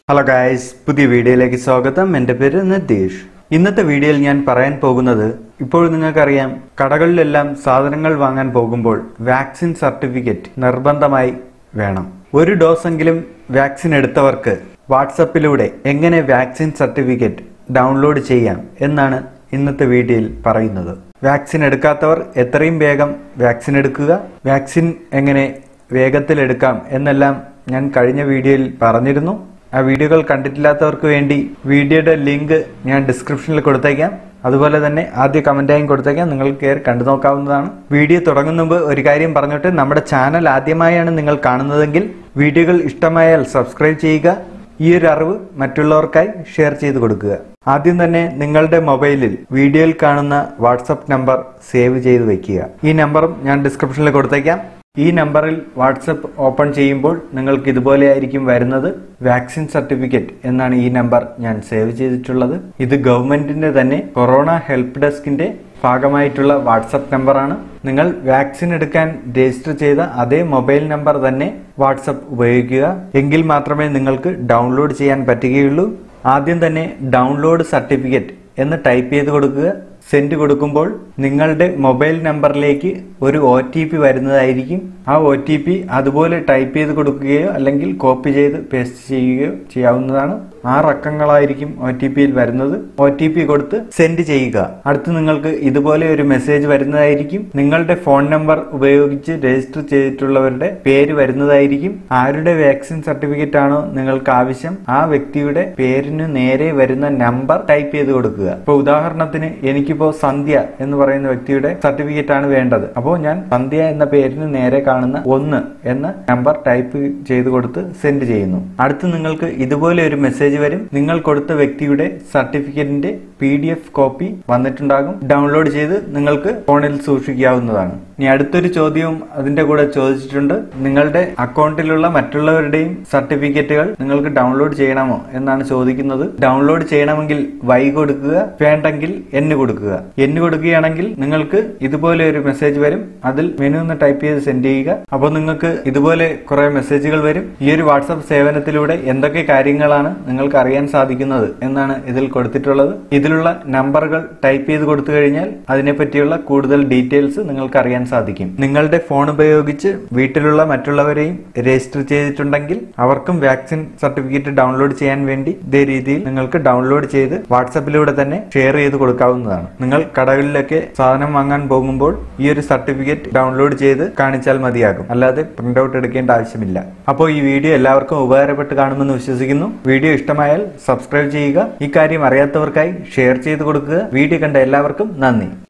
hello guys പുതിയ വീഡിയോയിലേക്ക് സ്വാഗതം എൻ്റെ പേര് നിതീഷ് ഇന്നത്തെ വീഡിയോയിൽ ഞാൻ പറയാൻ പോകുന്നത് ഇപ്പോൾ നിങ്ങൾക്കറിയാം കടകളിലെല്ലാം സാധനങ്ങൾ വാങ്ങാൻ പോകുമ്പോൾ വാക്സിൻ സർട്ടിഫിക്കറ്റ് നിർബന്ധമായി വേണം ഒരു ഡോസെങ്കിലും വാക്സിൻ എടുത്തവർക്ക് വാട്സപ്പിലൂടെ എങ്ങനെ വാക്സിൻ സർട്ടിഫിക്കറ്റ് ഡൗൺലോഡ് ചെയ്യാം എന്നാണ് ഇന്നത്തെ വീഡിയോയിൽ പറയുന്നത് വാക്സിൻ എടുക്കാത്തവർ എത്രയും വേഗം വാക്സിൻ എടുക്കുക വാക്സിൻ എങ്ങനെ വേഗത്തിൽ എടുക്കാം എന്നെല്ലാം ഞാൻ കഴിഞ്ഞ വീഡിയോയിൽ പറഞ്ഞിരുന്നു ആ വീഡിയോകൾ കണ്ടിട്ടില്ലാത്തവർക്ക് വേണ്ടി വീഡിയോയുടെ ലിങ്ക് ഞാൻ ഡിസ്ക്രിപ്ഷനിൽ കൊടുത്തേക്കാം അതുപോലെ തന്നെ ആദ്യ കമൻറ്റായും കൊടുത്തേക്കാം നിങ്ങൾക്ക് കയറി കണ്ടു നോക്കാവുന്നതാണ് വീഡിയോ തുടങ്ങുന്ന മുമ്പ് ഒരു കാര്യം പറഞ്ഞിട്ട് നമ്മുടെ ചാനൽ ആദ്യമായാണ് നിങ്ങൾ കാണുന്നതെങ്കിൽ വീഡിയോകൾ ഇഷ്ടമായാൽ സബ്സ്ക്രൈബ് ചെയ്യുക ഈ ഒരു അറിവ് മറ്റുള്ളവർക്കായി ഷെയർ ചെയ്ത് കൊടുക്കുക ആദ്യം തന്നെ നിങ്ങളുടെ മൊബൈലിൽ വീഡിയോയിൽ കാണുന്ന വാട്സപ്പ് നമ്പർ സേവ് ചെയ്ത് വെക്കുക ഈ നമ്പറും ഞാൻ ഡിസ്ക്രിപ്ഷനിൽ കൊടുത്തേക്കാം ഈ നമ്പറിൽ വാട്സപ്പ് ഓപ്പൺ ചെയ്യുമ്പോൾ നിങ്ങൾക്ക് ഇതുപോലെയായിരിക്കും വരുന്നത് വാക്സിൻ സർട്ടിഫിക്കറ്റ് എന്നാണ് ഈ നമ്പർ ഞാൻ സേവ് ചെയ്തിട്ടുള്ളത് ഇത് ഗവൺമെന്റിന്റെ തന്നെ കൊറോണ ഹെൽപ്പ് ഡെസ്കിന്റെ ഭാഗമായിട്ടുള്ള വാട്സപ്പ് നമ്പറാണ് നിങ്ങൾ വാക്സിൻ എടുക്കാൻ രജിസ്റ്റർ ചെയ്ത അതേ മൊബൈൽ നമ്പർ തന്നെ വാട്സപ്പ് ഉപയോഗിക്കുക എങ്കിൽ മാത്രമേ നിങ്ങൾക്ക് ഡൗൺലോഡ് ചെയ്യാൻ പറ്റുകയുള്ളൂ ആദ്യം തന്നെ ഡൗൺലോഡ് സർട്ടിഫിക്കറ്റ് എന്ന് ടൈപ്പ് ചെയ്ത് കൊടുക്കുക സെൻഡ് കൊടുക്കുമ്പോൾ നിങ്ങളുടെ മൊബൈൽ നമ്പറിലേക്ക് ഒരു ഒ ടി പി വരുന്നതായിരിക്കും ആ ഒ ടി പി അതുപോലെ ടൈപ്പ് ചെയ്ത് കൊടുക്കുകയോ അല്ലെങ്കിൽ കോപ്പി ചെയ്ത് പേസ്റ്റ് ചെയ്യുകയോ ചെയ്യാവുന്നതാണ് ആറ് അക്കങ്ങളായിരിക്കും ഒ ടി പിയിൽ വരുന്നത് ഒ ടി പി കൊടുത്ത് സെൻഡ് ചെയ്യുക അടുത്ത് നിങ്ങൾക്ക് ഇതുപോലെ ഒരു മെസ്സേജ് വരുന്നതായിരിക്കും നിങ്ങളുടെ ഫോൺ നമ്പർ ഉപയോഗിച്ച് രജിസ്റ്റർ ചെയ്തിട്ടുള്ളവരുടെ പേര് വരുന്നതായിരിക്കും ആരുടെ വാക്സിൻ സർട്ടിഫിക്കറ്റ് ആണോ നിങ്ങൾക്ക് ആവശ്യം ആ വ്യക്തിയുടെ പേരിന് നേരെ വരുന്ന നമ്പർ ടൈപ്പ് ചെയ്ത് കൊടുക്കുക ഇപ്പൊ ഉദാഹരണത്തിന് എനിക്കിപ്പോ സന്ധ്യ എന്ന് പറയുന്ന വ്യക്തിയുടെ സർട്ടിഫിക്കറ്റ് ആണ് വേണ്ടത് അപ്പോൾ ഞാൻ സന്ധ്യ എന്ന പേരിന് നേരെ കാണുന്ന ഒന്ന് എന്ന നമ്പർ ടൈപ്പ് ചെയ്ത് കൊടുത്ത് സെൻഡ് ചെയ്യുന്നു അടുത്ത് നിങ്ങൾക്ക് ഇതുപോലെ ഒരു മെസ്സേജ് വരും നിങ്ങൾ കൊടുത്ത വ്യക്തിയുടെ സർട്ടിഫിക്കറ്റിന്റെ പി ഡി എഫ് കോപ്പി വന്നിട്ടുണ്ടാകും ഡൗൺലോഡ് ചെയ്ത് നിങ്ങൾക്ക് ഫോണിൽ സൂക്ഷിക്കാവുന്നതാണ് ഇനി അടുത്തൊരു ചോദ്യവും അതിന്റെ കൂടെ ചോദിച്ചിട്ടുണ്ട് നിങ്ങളുടെ അക്കൗണ്ടിലുള്ള മറ്റുള്ളവരുടെയും സർട്ടിഫിക്കറ്റുകൾ നിങ്ങൾക്ക് ഡൗൺലോഡ് ചെയ്യണമോ എന്നാണ് ചോദിക്കുന്നത് ഡൗൺലോഡ് ചെയ്യണമെങ്കിൽ വൈ കൊടുക്കുക വേണ്ടെങ്കിൽ എന്ന് കൊടുക്കുക എന്ന് കൊടുക്കുകയാണെങ്കിൽ നിങ്ങൾക്ക് ഇതുപോലെ ഒരു മെസ്സേജ് വരും അതിൽ മെനു എന്ന് ടൈപ്പ് ചെയ്ത് സെൻഡ് ചെയ്യുക അപ്പോൾ നിങ്ങൾക്ക് ഇതുപോലെ കുറെ മെസ്സേജുകൾ വരും ഈ ഒരു വാട്സപ്പ് സേവനത്തിലൂടെ എന്തൊക്കെ കാര്യങ്ങളാണ് നിങ്ങൾക്ക് അറിയാൻ സാധിക്കുന്നത് എന്നാണ് ഇതിൽ കൊടുത്തിട്ടുള്ളത് ഇതിലുള്ള നമ്പറുകൾ ടൈപ്പ് ചെയ്ത് കൊടുത്തു കഴിഞ്ഞാൽ അതിനെപ്പറ്റിയുള്ള കൂടുതൽ ഡീറ്റെയിൽസ് നിങ്ങൾക്ക് അറിയാൻ സാധിക്കും നിങ്ങളുടെ ഫോൺ ഉപയോഗിച്ച് വീട്ടിലുള്ള മറ്റുള്ളവരെയും രജിസ്റ്റർ ചെയ്തിട്ടുണ്ടെങ്കിൽ അവർക്കും വാക്സിൻ സർട്ടിഫിക്കറ്റ് ഡൗൺലോഡ് ചെയ്യാൻ വേണ്ടി ഇതേ രീതിയിൽ നിങ്ങൾക്ക് ഡൗൺലോഡ് ചെയ്ത് വാട്സപ്പിലൂടെ തന്നെ ഷെയർ ചെയ്ത് കൊടുക്കാവുന്നതാണ് നിങ്ങൾ കടകളിലൊക്കെ സാധനം വാങ്ങാൻ പോകുമ്പോൾ ഈ ഒരു സർട്ടിഫിക്കറ്റ് ഡൗൺലോഡ് ചെയ്ത് കാണിച്ചാൽ മതിയാകും അല്ലാതെ പ്രിന്റ് ഔട്ട് എടുക്കേണ്ട ആവശ്യമില്ല അപ്പോൾ ഈ വീഡിയോ എല്ലാവർക്കും ഉപകാരപ്പെട്ട് കാണുമെന്ന് വിശ്വസിക്കുന്നു വീഡിയോ ഇഷ്ടമായാൽ സബ്സ്ക്രൈബ് ചെയ്യുക ഈ കാര്യം അറിയാത്തവർക്കായി ഷെയർ ചെയ്ത് കൊടുക്കുക വീഡിയോ കണ്ട എല്ലാവർക്കും നന്ദി